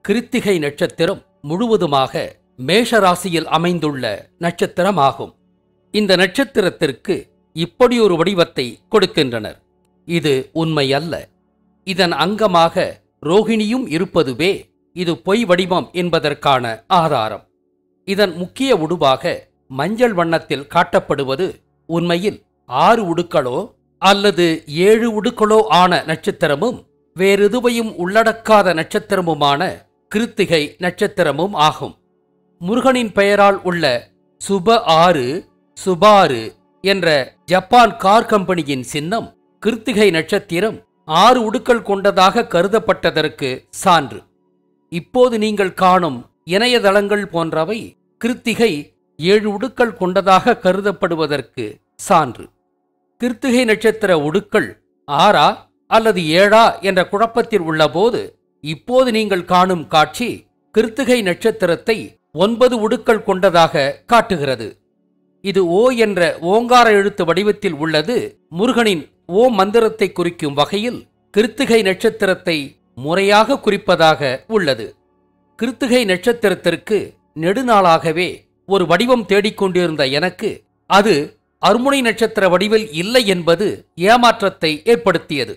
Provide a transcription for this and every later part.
கிருத்திகை நட்சத்திரம் முழுவதுமாக மேஷ ராசியில் அமைந்துள்ள நட்சத்திரமாகும் இந்த நட்சத்திரத்திற்கு இப்படியொரு வடிவத்தை கொடுக்கின்றனர் இது உண்மையல்ல இதன் அங்கமாக ரோகிணியும் இருப்பதுவே இது பொய் வடிவம் என்பதற்கான ஆதாரம் இதன் முக்கிய உடுவாக மஞ்சள் வண்ணத்தில் காட்டப்படுவது உண்மையில் ஆறு உடுக்களோ அல்லது ஏழு உடுக்களோ ஆன நட்சத்திரமும் வேறெதுவையும் உள்ளடக்காத நட்சத்திரமுமான கிருத்திகை நட்சத்திரமும் ஆகும் முருகனின் பெயரால் உள்ள சுப ஆறு சுபாறு என்ற ஜப்பான் கார் கம்பெனியின் சின்னம் கிருத்திகை நட்சத்திரம் ஆறு உடுக்கள் கொண்டதாக கருதப்பட்டதற்கு சான்று இப்போது நீங்கள் காணும் இணையதளங்கள் போன்றவை கிருத்திகை ஏழு உடுக்கள் கொண்டதாக கருதப்படுவதற்கு சான்று கிருத்திகை நட்சத்திர உடுக்கள் ஆறா அல்லது ஏழா என்ற குழப்பத்தில் உள்ளபோது இப்போது நீங்கள் காணும் காட்சி கிருத்திகை நட்சத்திரத்தை ஒன்பது உடுக்கள் கொண்டதாக காட்டுகிறது இது ஓ என்ற ஓங்கார எழுத்து வடிவத்தில் உள்ளது முருகனின் ஓ மந்திரத்தை குறிக்கும் வகையில் கிருத்திகை நட்சத்திரத்தை முறையாக குறிப்பதாக உள்ளது கிருத்திகை நட்சத்திரத்திற்கு நெடுநாளாகவே ஒரு வடிவம் தேடிக்கொண்டிருந்த எனக்கு அது அருமுனை நட்சத்திர வடிவில் இல்லை என்பது ஏமாற்றத்தை ஏற்படுத்தியது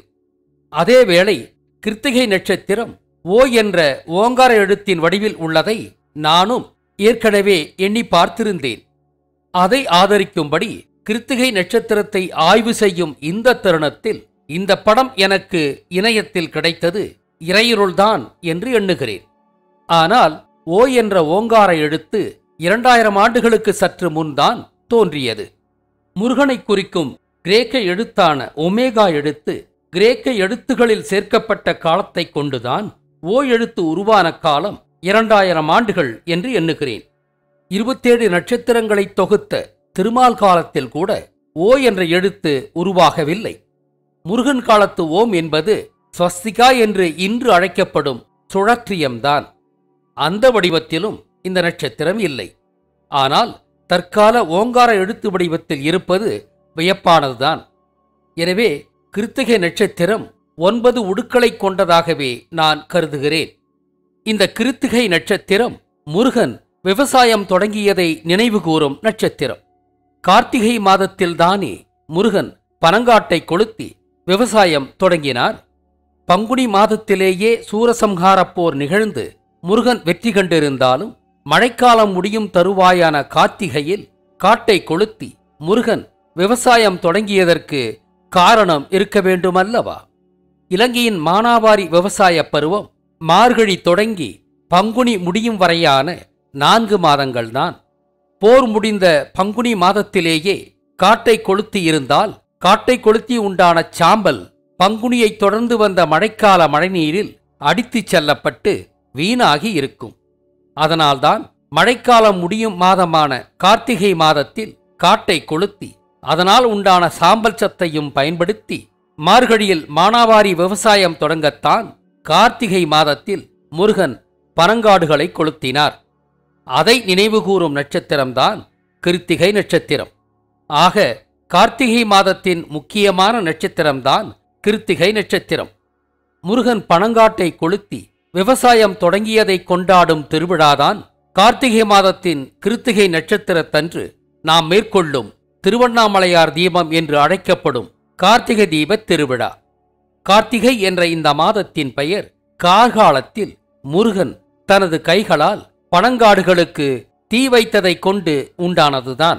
அதேவேளை கிருத்திகை நட்சத்திரம் ஓ என்ற ஓங்கார எழுத்தின் வடிவில் உள்ளதை நானும் ஏற்கனவே எண்ணி பார்த்திருந்தேன் அதை ஆதரிக்கும்படி கிருத்திகை நட்சத்திரத்தை ஆய்வு செய்யும் இந்த தருணத்தில் இந்த படம் எனக்கு இணையத்தில் கிடைத்தது இறையிருள்தான் என்று எண்ணுகிறேன் ஆனால் ஓ என்ற ஓங்கார எழுத்து இரண்டாயிரம் ஆண்டுகளுக்கு சற்று முன்தான் தோன்றியது முருகனை குறிக்கும் கிரேக்க எழுத்தான ஒமேகா எழுத்து கிரேக்க எழுத்துகளில் சேர்க்கப்பட்ட காலத்தை கொண்டுதான் ஓ எழுத்து உருவான காலம் இரண்டாயிரம் ஆண்டுகள் என்று எண்ணுகிறேன் இருபத்தேழு நட்சத்திரங்களை தொகுத்த திருமால் காலத்தில் கூட ஓ என்ற எழுத்து உருவாகவில்லை முருகன் காலத்து ஓம் என்பது ஸ்வஸ்திகா என்று இன்று அழைக்கப்படும் சுழற்றியம்தான் அந்த வடிவத்திலும் இந்த நட்சத்திரம் இல்லை ஆனால் தற்கால ஓங்கார எழுத்து வடிவத்தில் இருப்பது வியப்பானதுதான் எனவே கிருத்திகை நட்சத்திரம் ஒன்பது உடுக்களைக் கொண்டதாகவே நான் கருதுகிறேன் இந்த கிருத்திகை நட்சத்திரம் முருகன் விவசாயம் தொடங்கியதை நினைவுகூரும் நட்சத்திரம் கார்த்திகை மாதத்தில்தானே முருகன் பனங்காட்டை கொளுத்தி விவசாயம் தொடங்கினார் பங்குனி மாதத்திலேயே சூரசம்ஹாரப் போர் நிகழ்ந்து முருகன் வெற்றி கண்டிருந்தாலும் மழைக்காலம் முடியும் தருவாயான கார்த்திகையில் காட்டை கொளுத்தி முருகன் விவசாயம் தொடங்கியதற்கு காரணம் இருக்க வேண்டுமல்லவா இலங்கையின் மானாவாரி விவசாயப் பருவம் மார்கழி தொடங்கி பங்குனி முடியும் வரையான நான்கு மாதங்கள்தான் போர் முடிந்த பங்குனி மாதத்திலேயே காட்டை கொளுத்தி இருந்தால் காட்டை கொளுத்தி உண்டான சாம்பல் பங்குனியைத் தொடர்ந்து வந்த மழைக்கால மழைநீரில் அடித்துச் செல்லப்பட்டு வீணாகி இருக்கும் அதனால்தான் மழைக்காலம் முடியும் மாதமான கார்த்திகை மாதத்தில் காட்டை கொளுத்தி அதனால் உண்டான சாம்பல் சத்தையும் பயன்படுத்தி மார்கழியில் மானாவாரி விவசாயம் தொடங்கத்தான் கார்த்திகை மாதத்தில் முருகன் பனங்காடுகளை கொளுத்தினார் அதை நினைவுகூரும் நட்சத்திரம்தான் கிருத்திகை நட்சத்திரம் ஆக கார்த்திகை மாதத்தின் முக்கியமான நட்சத்திரம்தான் கிருத்திகை நட்சத்திரம் முருகன் பனங்காட்டை கொளுத்தி விவசாயம் தொடங்கியதை கொண்டாடும் திருவிழாதான் கார்த்திகை மாதத்தின் கிருத்திகை நட்சத்திரத்தன்று நாம் மேற்கொள்ளும் திருவண்ணாமலையார் தீபம் என்று அழைக்கப்படும் கார்த்திகை தீபத் திருவிழா கார்த்திகை என்ற இந்த மாதத்தின் பெயர் கார்காலத்தில் முருகன் தனது கைகளால் பனங்காடுகளுக்கு தீ வைத்ததைக் கொண்டு உண்டானதுதான்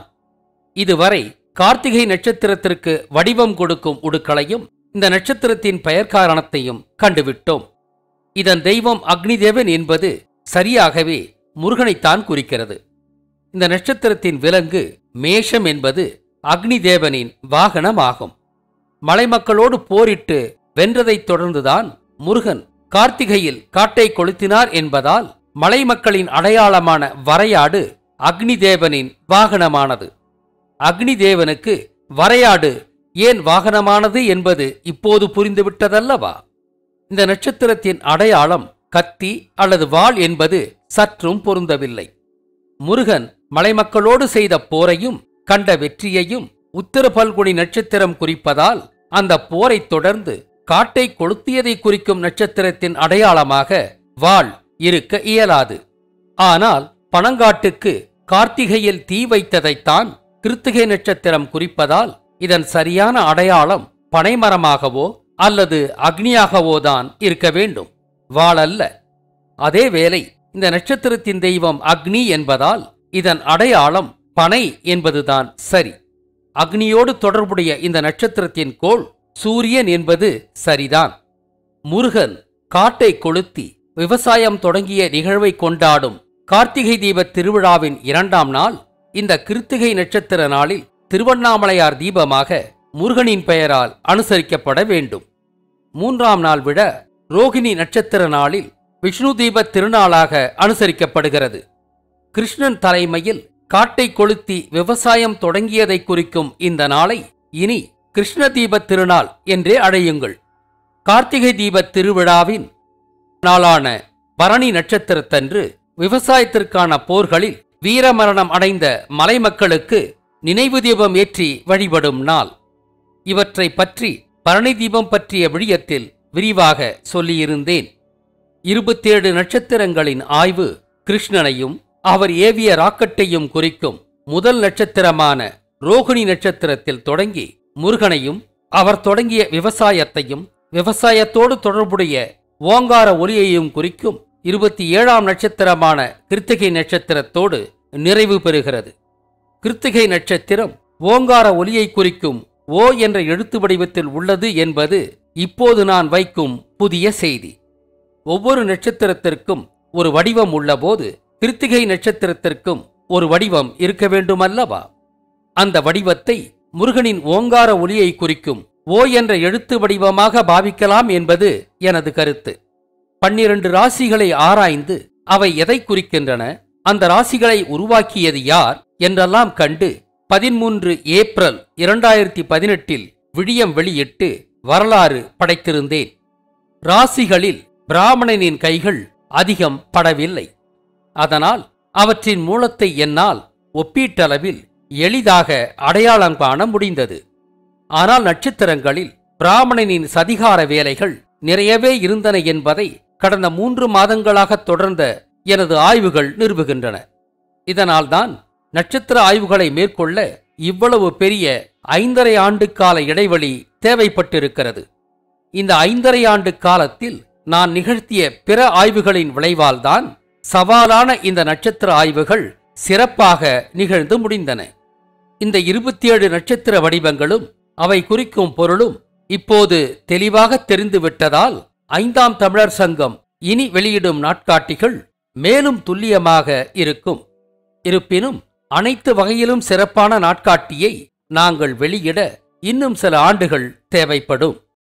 இதுவரை கார்த்திகை நட்சத்திரத்திற்கு வடிவம் கொடுக்கும் உடுக்களையும் இந்த நட்சத்திரத்தின் பெயர் காரணத்தையும் கண்டுவிட்டோம் இதன் தெய்வம் அக்னிதேவன் என்பது சரியாகவே முருகனைத்தான் குறிக்கிறது இந்த நட்சத்திரத்தின் விலங்கு மேஷம் என்பது அக்னிதேவனின் வாகனமாகும் மலைமக்களோடு போரிட்டு வென்றதைத் தொடர்ந்துதான் முருகன் கார்த்திகையில் காட்டை கொளுத்தினார் என்பதால் மலைமக்களின் அடையாளமான வரையாடு அக்னிதேவனின் வாகனமானது அக்னிதேவனுக்கு வரையாடு ஏன் வாகனமானது என்பது இப்போது புரிந்துவிட்டதல்லவா இந்த நட்சத்திரத்தின் அடையாளம் கத்தி அல்லது வாள் என்பது சற்றும் பொருந்தவில்லை முருகன் மலைமக்களோடு செய்த போரையும் கண்ட வெற்றியையும் உத்தர பல்குனி நட்சத்திரம் குறிப்பதால் அந்த போரைத் தொடர்ந்து காட்டை கொளுத்தியதை குறிக்கும் நட்சத்திரத்தின் அடையாளமாக வாள் இருக்க இயலாது ஆனால் பனங்காட்டுக்கு கார்த்திகையில் தீ வைத்ததைத்தான் கிருத்திகை நட்சத்திரம் குறிப்பதால் இதன் சரியான அடையாளம் பனைமரமாகவோ அல்லது அக்னியாகவோதான் இருக்க வேண்டும் வாளல்ல அதேவேளை இந்த நட்சத்திரத்தின் தெய்வம் அக்னி என்பதால் இதன் அடையாளம் பனை என்பதுதான் சரி அக்னியோடு தொடர்புடைய இந்த நட்சத்திரத்தின் கோள் சூரியன் என்பது சரிதான் முருகன் காட்டை கொளுத்தி விவசாயம் தொடங்கிய நிகழ்வை கொண்டாடும் கார்த்திகை தீபத் திருவிழாவின் இரண்டாம் நாள் இந்த கிருத்திகை நட்சத்திர நாளில் திருவண்ணாமலையார் தீபமாக முருகனின் பெயரால் அனுசரிக்கப்பட வேண்டும் மூன்றாம் நாள் விட ரோகிணி நட்சத்திர நாளில் விஷ்ணு தீபத் திருநாளாக அனுசரிக்கப்படுகிறது கிருஷ்ணன் தலைமையில் காட்டை கொளுத்தி விவசாயம் தொடங்கியதை குறிக்கும் இந்த நாளை இனி கிருஷ்ண தீபத் திருநாள் என்றே அழையுங்கள் கார்த்திகை தீபத் திருவிழாவின் நாளான பரணி நட்சத்திரத்தன்று விவசாயத்திற்கான போர்களில் வீரமரணம் அடைந்த மலைமக்களுக்கு நினைவு தீபம் ஏற்றி வழிபடும் நாள் இவற்றை பற்றி பரணி தீபம் பற்றிய விழியத்தில் விரிவாக சொல்லியிருந்தேன் இருபத்தேழு நட்சத்திரங்களின் ஆய்வு கிருஷ்ணனையும் அவர் ஏவிய ராக்கெட்டையும் குறிக்கும் முதல் நட்சத்திரமான ரோகிணி நட்சத்திரத்தில் தொடங்கி முருகனையும் அவர் தொடங்கிய விவசாயத்தையும் விவசாயத்தோடு தொடர்புடைய ஓங்கார ஒலியையும் குறிக்கும் இருபத்தி ஏழாம் நட்சத்திரமான கிருத்திகை நட்சத்திரத்தோடு நிறைவு பெறுகிறது கிருத்திகை நட்சத்திரம் ஓங்கார ஒலியை குறிக்கும் ஓ என்ற எழுத்து வடிவத்தில் உள்ளது என்பது இப்போது நான் வைக்கும் புதிய செய்தி ஒவ்வொரு நட்சத்திரத்திற்கும் ஒரு வடிவம் உள்ளபோது கிருத்திகை நட்சத்திரத்திற்கும் ஒரு வடிவம் இருக்க வேண்டுமல்லவா அந்த வடிவத்தை முருகனின் ஓங்கார ஒலியை குறிக்கும் ஓ என்ற எழுத்து வடிவமாக பாவிக்கலாம் என்பது எனது கருத்து பன்னிரண்டு ராசிகளை ஆராய்ந்து அவை எதை குறிக்கின்றன அந்த ராசிகளை உருவாக்கியது யார் என்றெல்லாம் கண்டு பதிமூன்று ஏப்ரல் இரண்டாயிரத்தி பதினெட்டில் விடியம் வெளியிட்டு வரலாறு படைத்திருந்தேன் ராசிகளில் பிராமணனின் கைகள் அதிகம் படவில்லை அதனால் அவற்றின் மூலத்தை என்னால் ஒப்பீட்டளவில் எளிதாக அடையாளம் காண முடிந்தது ஆனால் நட்சத்திரங்களில் பிராமணனின் சதிகார வேலைகள் நிறையவே இருந்தன என்பதை கடந்த மூன்று மாதங்களாக தொடர்ந்த எனது ஆய்வுகள் நிறுவுகின்றன இதனால்தான் நட்சத்திர ஆய்வுகளை மேற்கொள்ள இவ்வளவு பெரிய ஐந்தரை ஆண்டு கால இடைவெளி தேவைப்பட்டிருக்கிறது இந்த ஐந்தரை ஆண்டு காலத்தில் நான் நிகழ்த்திய பிற ஆய்வுகளின் விளைவால்தான் சவாலான இந்த நட்சத்திர ஆய்வுகள் சிறப்பாக நிகழ்ந்து முடிந்தன இந்த இருபத்தி ஏழு நட்சத்திர வடிவங்களும் அவை குறிக்கும் பொருளும் இப்போது தெளிவாக தெரிந்துவிட்டதால் ஐந்தாம் தமிழர் சங்கம் இனி வெளியிடும் நாட்காட்டிகள் மேலும் துல்லியமாக இருக்கும் இருப்பினும் அனைத்து வகையிலும் சிறப்பான நாட்காட்டியை நாங்கள் வெளியிட இன்னும் சில ஆண்டுகள் தேவைப்படும்